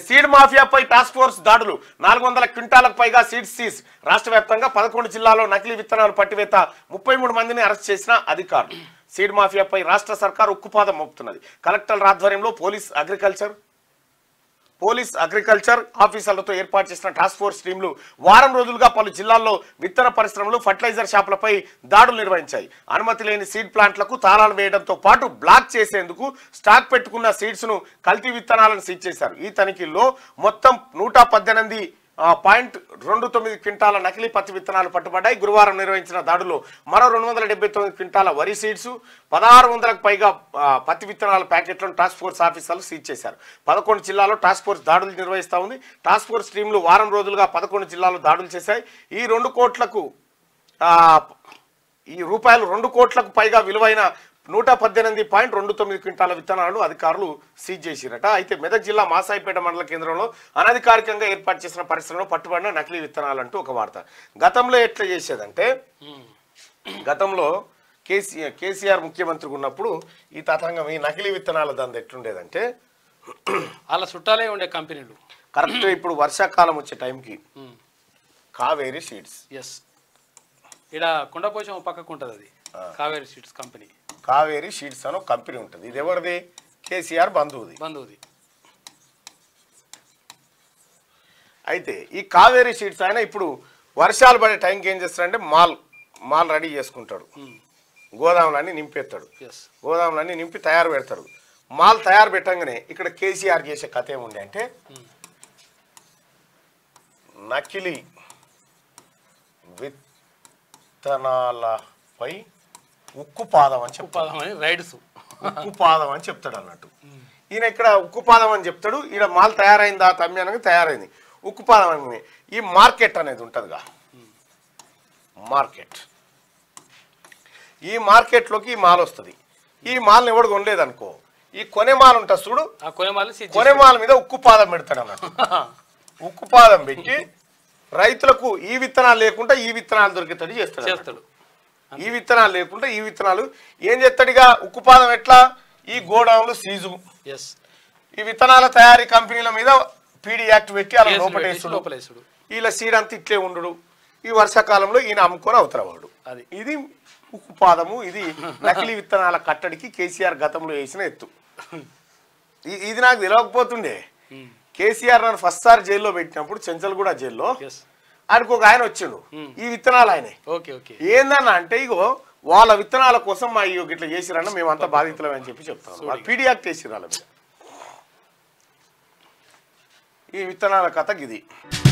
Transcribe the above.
Seed మాఫియాపై task force దాడులు నాలుగు వందల క్వింటాలకు పైగా సీడ్ సీజ్ రాష్ట్ర వ్యాప్తంగా పదకొండు జిల్లాల్లో నకిలీ విత్తనాలు పట్టివేత ముప్పై మూడు మందిని అరెస్ట్ చేసిన అధికారులు సీడ్ మాఫియాపై రాష్ట్ర సర్కార్ ఉక్కుపాదం మోపుతున్నది కలెక్టర్ల ఆధ్వర్యంలో పోలీస్ అగ్రికల్చర్ పోలీస్ అగ్రికల్చర్ ఆఫీసర్లతో ఏర్పాటు చేసిన టాస్క్ ఫోర్స్ టీంలు వారం రోజులుగా పలు జిల్లాల్లో విత్తన పరిశ్రమలు ఫర్టిలైజర్ షాపులపై దాడులు నిర్వహించాయి అనుమతి లేని సీడ్ ప్లాంట్లకు తాళాలు వేయడంతో పాటు బ్లాక్ చేసేందుకు స్టాక్ పెట్టుకున్న సీడ్స్ ను కల్తీ విత్తనాలను సీజ్ చేశారు ఈ తనిఖీల్లో మొత్తం నూట పద్దెనిమిది ఆ, పాయింట్ రెండు తొమ్మిది క్వింటాల నకిలీ పత్తి విత్తనాలు పట్టుబడ్డాయి గురువారం నిర్వహించిన దాడుల్లో మరో రెండు వందల డెబ్బై తొమ్మిది క్వింటాల వరి సీడ్స్ పదహారు వందలకు పైగా ఆ, పత్తి విత్తనాల ప్యాకెట్లను టాస్క్ ఫోర్స్ ఆఫీసర్లు సీజ్ చేశారు పదకొండు జిల్లాల్లో టాస్క్ ఫోర్స్ దాడులు నిర్వహిస్తూ ఉంది టాస్క్ ఫోర్స్ టీంలు వారం రోజులుగా పదకొండు జిల్లాల్లో దాడులు చేశాయి ఈ రెండు కోట్లకు ఆ, ఈ రూపాయలు రెండు కోట్లకు పైగా విలువైన నూట పద్దెనిమిది పాయింట్ రెండు తొమ్మిది క్వింటాల విత్తనాలను అధికారులు సీజ్ చేసిరట అయితే మెదక్ జిల్లా మాసాయిపేట మండల కేంద్రంలో అనధికారికంగా ఏర్పాటు చేసిన పరిశ్రమలో పట్టుబడిన నకిలీ విత్తనాలు అంటూ ఒక వార్త గతంలో ఎట్లా చేసేదంటే గతంలో కేసీఆర్ కేసీఆర్ ముఖ్యమంత్రిగా ఉన్నప్పుడు ఈ తతంగం ఈ నకిలీ విత్తనాల దంద ఎట్లుండేదంటే అలా చుట్టాలే ఉండే కంపెనీలు కరెక్ట్ ఇప్పుడు వర్షాకాలం వచ్చే టైంకి కావేరి సీడ్స్ ఎస్ ఇక్కడ కొండపోచం పక్కకు ఉంటుంది అది Kaveri seeds company Kaveri seeds అని ఒక కంపెనీ ఉంటుంది ఇది ఎవరిది కేసీఆర్ బంధువుది బంధువుది అయితే ఈ కావేరీ షీట్స్ ఆయన ఇప్పుడు వర్షాలు పడే టైంకి ఏం చేస్తాడంటే మాల్ మాల్ రెడీ చేసుకుంటాడు గోదాములన్నీ నింపేస్తాడు ఎస్ గోదాములన్నీ నింపి తయారు పెడతాడు మాల్ తయారు పెట్టంగానే ఇక్కడ కేసీఆర్ చేసే కథ ఏముంది అంటే నకిలీ విత్తనాలపై ఉక్కుపాదం అని చెప్తాడు ఉపాధి రైడ్స్ ఉక్కుపాదం అని చెప్తాడు అన్నట్టు ఈయన ఇక్కడ ఉక్కుపాదం అని చెప్తాడు ఈయన మాల్ తయారైందా తమ్మి అనగా తయారైంది ఉక్కుపాదం అని ఈ మార్కెట్ అనేది ఉంటుందిగా మార్కెట్ ఈ మార్కెట్లోకి ఈ మాల్ వస్తుంది ఈ మాల్ని ఎవడు కొనలేదనుకో ఈ కొనే మాల్ ఉంటుంది చూడు ఆ కొనేమాలు సీజ్ కొనే మాల్ మీద ఉక్కుపాదం పెడతాడు అన్నట్టు ఉక్కుపాదం పెట్టి రైతులకు ఈ విత్తనాలు లేకుండా ఈ విత్తనాలు దొరికేటట్టు చేస్తాడు అన్నట్టు. చేస్తాడు ఈ విత్తనాలు లేకుండా ఈ విత్తనాలు ఏం చేస్తాడుగా ఉక్కుపాదం ఎట్లా ఈ గోడౌన్లు సీజు ఎస్ ఈ విత్తనాల తయారీ కంపెనీల మీద పీడీ యాక్ట్ పెట్టి అలా లోపటేసుడు లోపలేసుడు వీళ్ళ సీడ్ అంతా ఇట్లే ఉండు ఈ వర్షాకాలంలో ఈయన అమ్ముకొని అవతలవాడు అది. ఇది ఉక్కుపాదము ఇది నకిలీ విత్తనాల కట్టడికి కేసీఆర్ గతంలో వేసిన ఎత్తు ఇ- ఇది నాకు తెలియకపోతుండే కేసీఆర్ నన్ను ఫస్ట్ సారి జైల్లో పెట్టినప్పుడు చెంచల్గూడ జైల్లో ఎస్ ఆయనకు ఒక ఆయన వచ్చిండు ఈ విత్తనాలు ఆయనే ఓకే ఓకే ఏందన్న అంటే ఇగో వాళ్ళ విత్తనాల కోసం మా ఇగో ఇట్లా చేసిరన్న మేమంతా బాధితులమే అని చెప్పి చెప్తాను వాళ్ళు పీడీ యాక్ట్ వేసిరు వాళ్ళ మీద ఈ విత్తనాల కథ ఇది